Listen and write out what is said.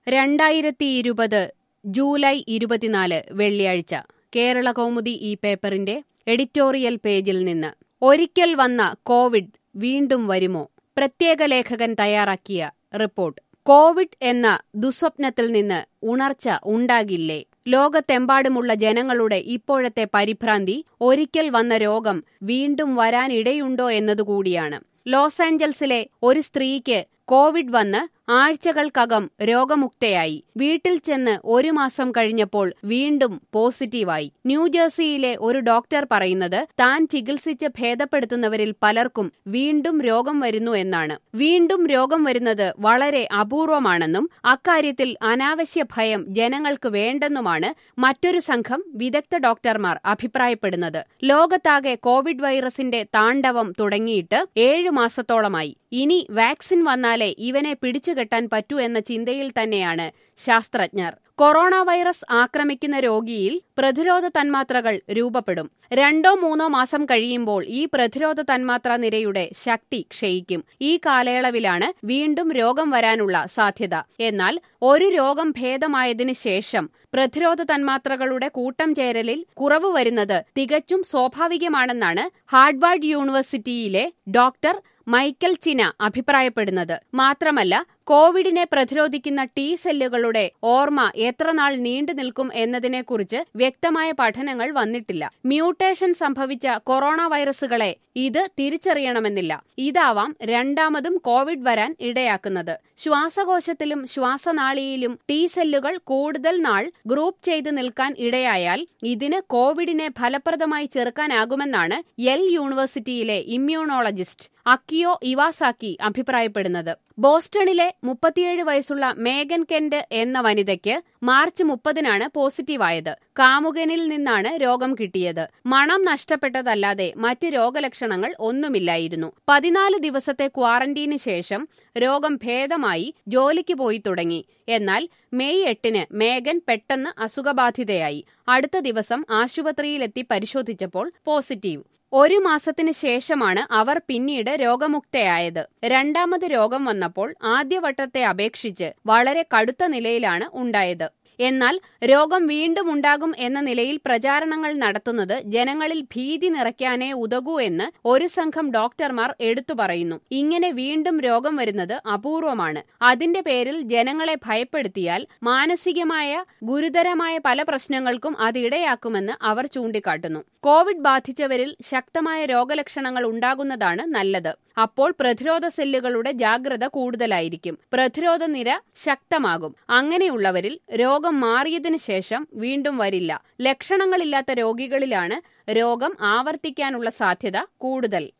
രണ്ടായിരത്തി ഇരുപത് ജൂലൈ ഇരുപത്തിനാല് വെള്ളിയാഴ്ച കേരള കൗമുദി ഈ പേപ്പറിന്റെ എഡിറ്റോറിയൽ പേജിൽ നിന്ന് ഒരിക്കൽ വന്ന കോവിഡ് വീണ്ടും വരുമോ പ്രത്യേക ലേഖകൻ തയ്യാറാക്കിയ റിപ്പോർട്ട് കോവിഡ് എന്ന ദുസ്വപ്നത്തിൽ നിന്ന് ഉണർച്ച ഉണ്ടാകില്ലേ ലോകത്തെമ്പാടുമുള്ള ജനങ്ങളുടെ ഇപ്പോഴത്തെ പരിഭ്രാന്തി ഒരിക്കൽ വന്ന രോഗം വീണ്ടും വരാനിടയുണ്ടോ എന്നതുകൂടിയാണ് ലോസ് ആഞ്ചൽസിലെ ഒരു സ്ത്രീക്ക് കോവിഡ് വന്ന് ആഴ്ചകൾക്കകം രോഗമുക്തയായി വീട്ടിൽ ചെന്ന് ഒരു മാസം കഴിഞ്ഞപ്പോൾ വീണ്ടും പോസിറ്റീവായി ന്യൂജേഴ്സിയിലെ ഒരു ഡോക്ടർ പറയുന്നത് താൻ ചികിത്സിച്ച് ഭേദപ്പെടുത്തുന്നവരിൽ പലർക്കും വീണ്ടും രോഗം വരുന്നു എന്നാണ് വീണ്ടും രോഗം വരുന്നത് വളരെ അപൂർവമാണെന്നും അക്കാര്യത്തിൽ അനാവശ്യ ഭയം ജനങ്ങൾക്ക് വേണ്ടെന്നുമാണ് മറ്റൊരു സംഘം വിദഗ്ധ ഡോക്ടർമാർ അഭിപ്രായപ്പെടുന്നത് ലോകത്താകെ കോവിഡ് വൈറസിന്റെ താണ്ഡവം തുടങ്ങിയിട്ട് ഏഴു മാസത്തോളമായി ഇനി വാക്സിൻ വന്നാലേ ഇവനെ പിടിച്ചുകെട്ടാൻ പറ്റൂ എന്ന ചിന്തയിൽ തന്നെയാണ് ശാസ്ത്രജ്ഞർ കൊറോണ വൈറസ് ആക്രമിക്കുന്ന രോഗിയിൽ പ്രതിരോധ തന്മാത്രകൾ രൂപപ്പെടും രണ്ടോ മൂന്നോ മാസം കഴിയുമ്പോൾ ഈ പ്രതിരോധ തന്മാത്രാ നിരയുടെ ശക്തി ക്ഷയിക്കും ഈ കാലയളവിലാണ് വീണ്ടും രോഗം വരാനുള്ള സാധ്യത എന്നാൽ ഒരു രോഗം ഭേദമായതിനു ശേഷം പ്രതിരോധ തന്മാത്രകളുടെ കൂട്ടം ചേരലിൽ കുറവ് വരുന്നത് തികച്ചും സ്വാഭാവികമാണെന്നാണ് ഹാർഡ്വാർഡ് യൂണിവേഴ്സിറ്റിയിലെ ഡോക്ടർ മൈക്കൽ ചിന അഭിപ്രായപ്പെടുന്നത് മാത്രമല്ല കോവിഡിനെ പ്രതിരോധിക്കുന്ന ടി സെല്ലുകളുടെ ഓർമ്മ എത്ര നാൾ നീണ്ടു നിൽക്കും എന്നതിനെക്കുറിച്ച് വ്യക്തമായ പഠനങ്ങൾ വന്നിട്ടില്ല മ്യൂട്ടേഷൻ സംഭവിച്ച കൊറോണ വൈറസുകളെ ഇത് തിരിച്ചറിയണമെന്നില്ല ഇതാവാം രണ്ടാമതും കോവിഡ് വരാൻ ഇടയാക്കുന്നത് ശ്വാസകോശത്തിലും ശ്വാസനാളിയിലും ടി സെല്ലുകൾ കൂടുതൽ നാൾ ഗ്രൂപ്പ് ചെയ്ത് നിൽക്കാൻ ഇടയായാൽ ഇതിന് കോവിഡിനെ ഫലപ്രദമായി ചെറുക്കാനാകുമെന്നാണ് യെൽ യൂണിവേഴ്സിറ്റിയിലെ ഇമ്മ്യൂണോളജിസ്റ്റ് അക്കിയോ ഇവാസാക്കി അഭിപ്രായപ്പെടുന്നത് ബോസ്റ്റണിലെ മുപ്പത്തിയേഴ് വയസ്സുള്ള മേഗൻ കെന്റ് എന്ന വനിതയ്ക്ക് മാർച്ച് മുപ്പതിനാണ് പോസിറ്റീവായത് കാമുകനിൽ നിന്നാണ് രോഗം കിട്ടിയത് മണം നഷ്ടപ്പെട്ടതല്ലാതെ മറ്റ് രോഗലക്ഷണങ്ങൾ ഒന്നുമില്ലായിരുന്നു പതിനാല് ദിവസത്തെ ക്വാറന്റീന് ശേഷം രോഗം ഭേദമായി ജോലിക്ക് പോയി തുടങ്ങി എന്നാൽ മെയ് എട്ടിന് മേഗൻ പെട്ടെന്ന് അസുഖബാധിതയായി അടുത്ത ദിവസം ആശുപത്രിയിലെത്തി പരിശോധിച്ചപ്പോൾ പോസിറ്റീവ് ഒരു മാസത്തിന് ശേഷമാണ് അവർ പിന്നീട് രോഗമുക്തയായത് രണ്ടാമത് രോഗം വന്നപ്പോൾ ആദ്യവട്ടത്തെ അപേക്ഷിച്ച് വളരെ കടുത്ത നിലയിലാണ് ഉണ്ടായത് എന്നാൽ രോഗം വീണ്ടും ഉണ്ടാകും എന്ന നിലയിൽ പ്രചാരണങ്ങൾ നടത്തുന്നത് ജനങ്ങളിൽ ഭീതി നിറയ്ക്കാനേ ഉതകൂ എന്ന് ഒരു സംഘം ഡോക്ടർമാർ എടുത്തു പറയുന്നു ഇങ്ങനെ വീണ്ടും രോഗം വരുന്നത് അപൂർവമാണ് അതിന്റെ പേരിൽ ജനങ്ങളെ ഭയപ്പെടുത്തിയാൽ മാനസികമായ ഗുരുതരമായ പല പ്രശ്നങ്ങൾക്കും അത് ഇടയാക്കുമെന്ന് അവർ ചൂണ്ടിക്കാട്ടുന്നു കോവിഡ് ബാധിച്ചവരിൽ ശക്തമായ രോഗലക്ഷണങ്ങൾ ഉണ്ടാകുന്നതാണ് നല്ലത് അപ്പോൾ പ്രതിരോധ സെല്ലുകളുടെ ജാഗ്രത കൂടുതലായിരിക്കും പ്രതിരോധ നിര ശക്തമാകും അങ്ങനെയുള്ളവരിൽ രോഗം മാറിയതിനു ശേഷം വീണ്ടും വരില്ല ലക്ഷണങ്ങളില്ലാത്ത രോഗികളിലാണ് രോഗം ആവർത്തിക്കാനുള്ള സാധ്യത കൂടുതൽ